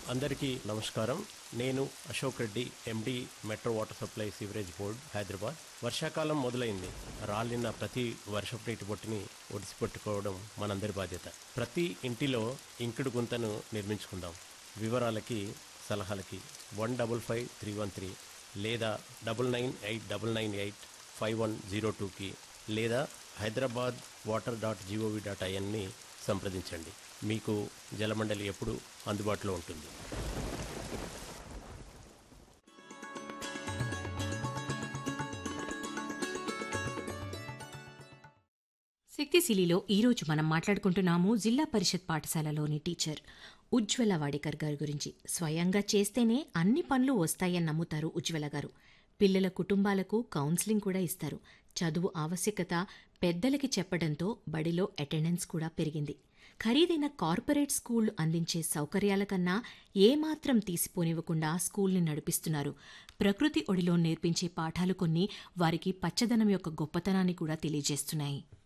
అందరికీ నమస్కారం నేను Ashok Reddy MD metro water supply sewerage board Hyderabad వర్షాకాలం మొదలైంది రాలిన ప్రతి వర్షపు నీటి బొట్టుని ఒడిసి పట్టుకోవడం మనందరి బాధ్యత ప్రతి ఇంటిలో ఇంకుడు గుంతను నిర్మించుకుందాం వివరాలకి సలహాలకి one double five three one three లేదా double nine eight double nine eight five one zero టూకి లేదా Hyderabad water dot GOV dot ఐఎన్ని సంప్రదించండి మీకు జలమండలి ఎప్పుడు అందుబాటులో ఉంటుంది శక్తిశీలిలో ఈరోజు మనం మాట్లాడుకుంటున్నాము జిల్లా పరిషత్ పాఠశాలలోని టీచర్ ఉజ్వల వాడికర్ గారి గురించి స్వయంగా చేస్తేనే అన్ని పనులు వస్తాయని నమ్ముతారు ఉజ్వల గారు పిల్లల కుటుంబాలకు కౌన్సిలింగ్ కూడా ఇస్తారు చదువు ఆవశ్యకత పెద్దలకి చెప్పడంతో బడిలో అటెండెన్స్ కూడా పెరిగింది ఖరీదైన కార్పొరేట్ స్కూళ్లు అందించే సౌకర్యాల కన్నా ఏమాత్రం తీసిపోనివ్వకుండా స్కూల్ని నడిపిస్తున్నారు ప్రకృతి ఒడిలో నేర్పించే పాఠాలు కొన్ని వారికి పచ్చదనం యొక్క గొప్పతనాన్ని కూడా తెలియజేస్తున్నాయి